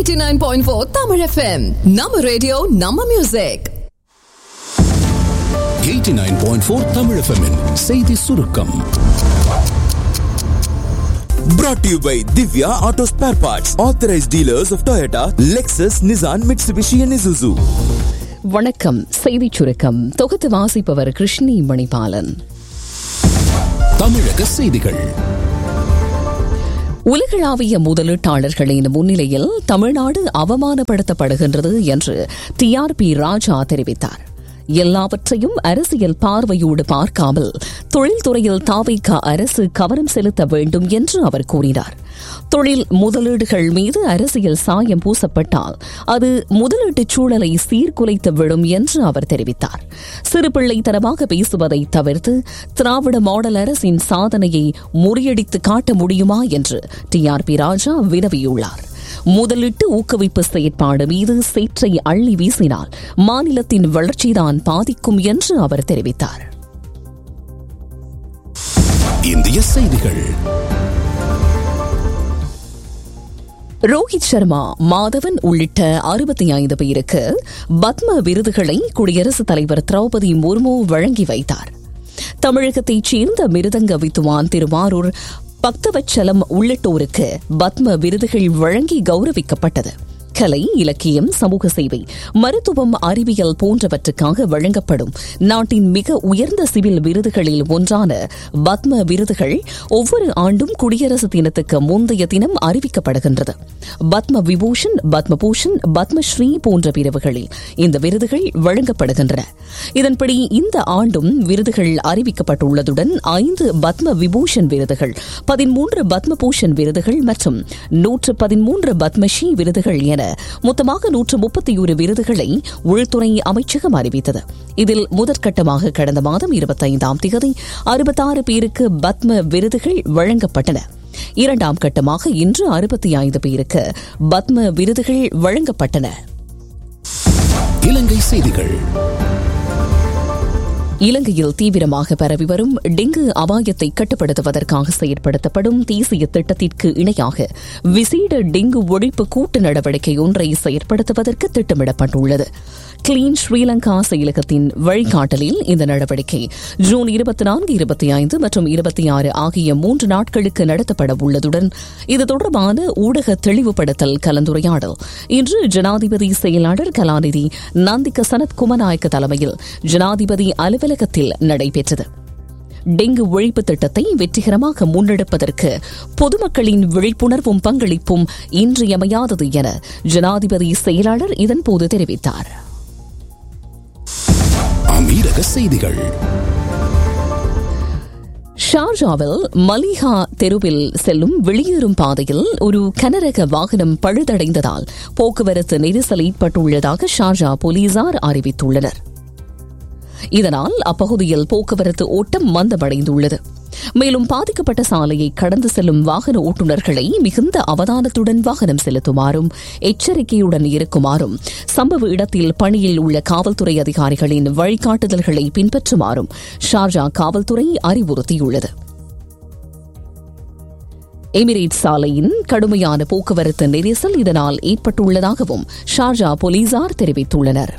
89.4 Tamil FM நம்ம radio நம்ம music 89.4 Tamil FM -இன் செய்தி சுருக்கம் Brought to you by Divya Auto Spare Parts, authorized dealers of Toyota, Lexus, Nissan, Mitsubishi, and Isuzu. வணக்கம் செய்திச் சுருக்கம் தொகுத்து வாசிப்பவர் கிருஷ்ணி மணிபாலன் தமிழக செய்திகள் உலகளாவிய முதலீட்டாளர்களின் முன்னிலையில் தமிழ்நாடு அவமானப்படுத்தப்படுகின்றது என்று டிஆர்பி ராஜா தெரிவித்தார் எல்லாவற்றையும் அரசியல் பார்வையோடு பார்க்காமல் தொழில்துறையில் தாவைக்க அரசு கவனம் செலுத்த வேண்டும் என்று அவர் கூறினார் தொழில் முதலீடுகள் மீது அரசியல் சாயம் பூசப்பட்டால் அது முதலீட்டுச் சூழலை சீர்குலைத்து விடும் என்று அவர் தெரிவித்தார் சிறுபிள்ளைத்தனமாக பேசுவதை தவிர்த்து திராவிட மாடல் அரசின் சாதனையை முறியடித்து காட்ட முடியுமா என்று டிஆர்பி ராஜா வினவியுள்ளார் முதலீட்டு ஊக்குவிப்பு செயற்பாடு மீது சேற்றை அள்ளி வீசினால் மாநிலத்தின் வளர்ச்சிதான் பாதிக்கும் என்று அவர் தெரிவித்தார் இந்திய செய்திகள் ரோஹித் சர்மா மாதவன் உள்ளிட்ட அறுபத்தி ஐந்து பேருக்கு பத்ம விருதுகளை குடியரசுத் தலைவர் திரௌபதி முர்மு வழங்கி வைத்தார் தமிழகத்தைச் சேர்ந்த மிருதங்க வித்துவான் திருவாரூர் பக்தவச்சலம் உள்ளிட்டோருக்கு பத்ம விருதுகள் வழங்கி கௌரவிக்கப்பட்டது கலை இலக்கியம் சமூக சேவை மருத்துவம் அறிவியல் போன்றவற்றுக்காக வழங்கப்படும் நாட்டின் மிக உயர்ந்த சிவில் விருதுகளில் ஒன்றான பத்ம விருதுகள் ஒவ்வொரு ஆண்டும் குடியரசு தினத்துக்கு முந்தைய தினம் அறிவிக்கப்படுகின்றது பத்ம விபூஷன் பத்மபூஷன் பத்மஸ்ரீ போன்ற பிரிவுகளில் இந்த விருதுகள் வழங்கப்படுகின்றன இதன்படி இந்த ஆண்டும் விருதுகள் அறிவிக்கப்பட்டுள்ளதுடன் ஐந்து பத்ம விபூஷன் விருதுகள் பதிமூன்று பத்மபூஷன் விருதுகள் மற்றும் நூற்று பதிமூன்று பத்மஸ்ரீ விருதுகள் என மொத்தமாக நூற்று முப்பத்தி ஒரு விருதுகளை உள்துறை அமைச்சகம் அறிவித்தது இதில் முதற்கட்டமாக கடந்த மாதம் இருபத்தைந்தாம் தேதி அறுபத்தாறு பேருக்கு பத்ம விருதுகள் வழங்கப்பட்டன இரண்டாம் கட்டமாக இன்று அறுபத்தி ஐந்து பேருக்கு பத்ம விருதுகள் வழங்கப்பட்டன இலங்கை செய்திகள் இலங்கையில் தீவிரமாக பரவி வரும் டெங்கு அபாயத்தை கட்டுப்படுத்துவதற்காக செயற்படுத்தப்படும் தேசிய திட்டத்திற்கு இணையாக விசேட டெங்கு ஒழிப்பு கூட்டு நடவடிக்கை ஒன்றை செயற்படுத்துவதற்கு திட்டமிடப்பட்டுள்ளது கிளீன் ஸ்ரீலங்கா செயலகத்தின் வழிகாட்டலில் இந்த நடவடிக்கை ஜூன் இருபத்தி நான்கு இருபத்தி ஐந்து மற்றும் இருபத்தி ஆறு ஆகிய மூன்று நாட்களுக்கு நடத்தப்பட உள்ளதுடன் இது தொடர்பான ஊடக தெளிவுபடுத்தல் கலந்துரையாடல் இன்று ஜனாதிபதி செயலாளர் கலாநிதி நந்திக சனத் குமநாயக்க தலைமையில் ஜனாதிபதி அலுவலகத்தில் நடைபெற்றது டெங்கு ஒழிப்பு திட்டத்தை வெற்றிகரமாக முன்னெடுப்பதற்கு பொதுமக்களின் விழிப்புணர்வும் பங்களிப்பும் இன்றியமையாதது என ஜனாதிபதி செயலாளர் இதன்போது தெரிவித்தார் அமீரக செய்திகள் ஷார்ஜாவில் மலிஹா தெருவில் செல்லும் வெளியேறும் பாதையில் ஒரு கனரக வாகனம் பழுதடைந்ததால் போக்குவரத்து நெரிசல் ஏற்பட்டுள்ளதாக ஷார்ஜா போலீசார் அறிவித்துள்ளனர் இதனால் அப்பகுதியில் போக்குவரத்து ஓட்டம் மந்தமடைந்துள்ளது மேலும் பாதிக்கப்பட்ட சாலையை கடந்து செல்லும் வாகன ஓட்டுநர்களை மிகுந்த அவதானத்துடன் வாகனம் செலுத்துமாறும் எச்சரிக்கையுடன் இருக்குமாறும் சம்பவ இடத்தில் பணியில் உள்ள காவல்துறை அதிகாரிகளின் வழிகாட்டுதல்களை பின்பற்றுமாறும் ஷார்ஜா காவல்துறை அறிவுறுத்தியுள்ளது எமிரேட் சாலையின் கடுமையான போக்குவரத்து நெரிசல் இதனால் ஏற்பட்டுள்ளதாகவும் ஷார்ஜா போலீசார் தெரிவித்துள்ளனர்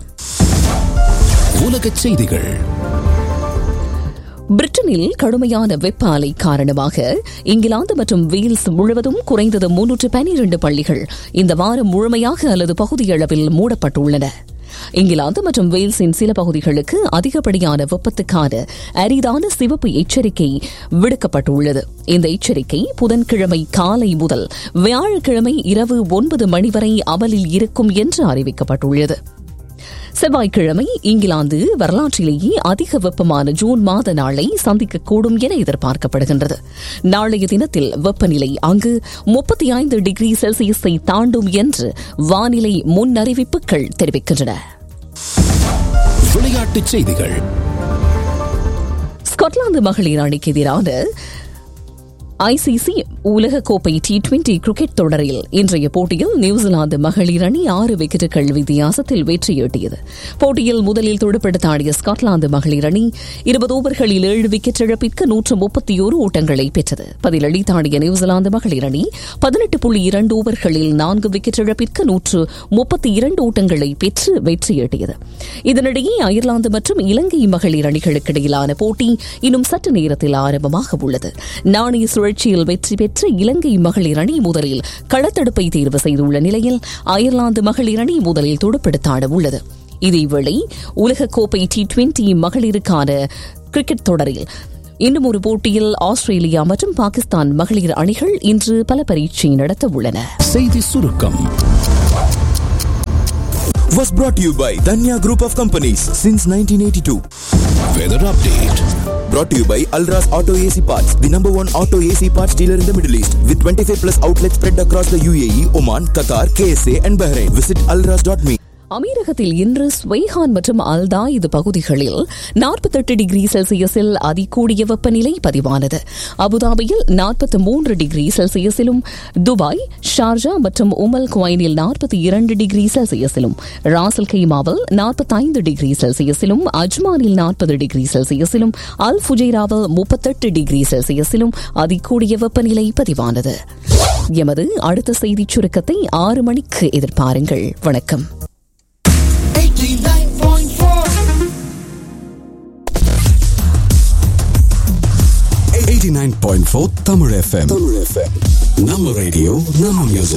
உலகச் செய்திகள் பிரிட்டனில் கடுமையான வெப்ப அலை காரணமாக இங்கிலாந்து மற்றும் வேல்ஸ் முழுவதும் குறைந்தது முன்னூற்று பனிரண்டு பள்ளிகள் இந்த வாரம் முழுமையாக அல்லது பகுதியளவில் மூடப்பட்டுள்ளன இங்கிலாந்து மற்றும் வேல்ஸின் சில பகுதிகளுக்கு அதிகப்படியான வெப்பத்துக்கான அரிதான சிவப்பு எச்சரிக்கை விடுக்கப்பட்டுள்ளது இந்த எச்சரிக்கை புதன்கிழமை காலை முதல் வியாழக்கிழமை இரவு ஒன்பது மணி வரை அமலில் இருக்கும் என்று அறிவிக்கப்பட்டுள்ளது செவ்வாய்க்கிழமை இங்கிலாந்து வரலாற்றிலேயே அதிக வெப்பமான ஜூன் மாத நாளை சந்திக்கக்கூடும் என எதிர்பார்க்கப்படுகின்றது நாளைய தினத்தில் வெப்பநிலை அங்கு முப்பத்தி ஐந்து டிகிரி செல்சியஸை தாண்டும் என்று வானிலை முன்னறிவிப்புகள் தெரிவிக்கின்றன விளையாட்டுச் செய்திகள் ஸ்காட்லாந்து மகளிர் அணிக்கு எதிரான ஐசிசி உலகக்கோப்பை டி டுவெண்டி கிரிக்கெட் தொடரில் இன்றைய போட்டியில் நியூசிலாந்து மகளிர் அணி ஆறு விக்கெட்டுகள் வித்தியாசத்தில் வெற்றியீட்டியது போட்டியில் முதலில் துடுப்படுத்த ஆடிய ஸ்காட்லாந்து மகளிர் அணி இருபது ஓவர்களில் ஏழு விக்கெட் இழப்பிற்கு நூற்று முப்பத்தி ஒரு ஓட்டங்களை பெற்றது பதிலளித்து ஆடிய நியூசிலாந்து மகளிர் அணி பதினெட்டு புள்ளி இரண்டு ஓவர்களில் நான்கு விக்கெட் இழப்பிற்கு நூற்று முப்பத்தி இரண்டு ஓட்டங்களை பெற்று வெற்றியீட்டியது இதனிடையே அயர்லாந்து மற்றும் இலங்கை மகளிர் அணிகளுக்கு இடையிலான போட்டி இன்னும் சற்று நேரத்தில் ஆரம்பமாக உள்ளது நாணய சுழற்சியில் வெற்றி பெற்ற இலங்கை மகளிர் அணி முதலில் களத்தடுப்பை தேர்வு செய்துள்ள நிலையில் அயர்லாந்து மகளிர் அணி முதலில் துடுப்படுத்தாட உள்ளது இதேவேளை உலகக்கோப்பை டி டுவெண்டி மகளிருக்கான கிரிக்கெட் தொடரில் இன்னும் ஒரு போட்டியில் ஆஸ்திரேலியா மற்றும் பாகிஸ்தான் மகளிர் அணிகள் இன்று பல பரீட்சை நடத்த உள்ளன செய்தி சுருக்கம் Was brought to you by Danya Group of Companies since 1982. Weather update Brought to you by Alras Auto AC Parts, the number one auto AC parts dealer in the Middle East, with 25 plus outlets spread across the UAE, Oman, Qatar, KSA, and Bahrain. Visit alras.me. அமீரகத்தில் இன்று Sweihan மற்றும் அல்தாயிது பகுதிகளில் நாற்பத்தெட்டு degree செல்சியஸில் அதிகூடிய வெப்பநிலை பதிவானது அபுதாபியில் நாற்பத்தி மூன்று டிகிரி செல்சியஸிலும் துபாய் ஷார்ஜா மற்றும் உமல் குவைனில் நாற்பத்தி இரண்டு டிகிரி செல்சியஸிலும் ராசல் கைமாவில் நாற்பத்தைந்து டிகிரி செல்சியஸிலும் அஜ்மானில் நாற்பது டிகிரி செல்சியஸிலும் அல் ஃபுஜைராவில் முப்பத்தெட்டு டிகிரி செல்சியஸிலும் அதிகூடிய வெப்பநிலை பதிவானது எமது அடுத்த செய்திச் சுருக்கத்தை ஆறு மணிக்கு எதிர்பாருங்கள் வணக்கம் 89.4 தமிழ் எஃப்எம் தமிழ் எஃப்எம் நம்ம ரேடியோ நம்ம மியூசிக்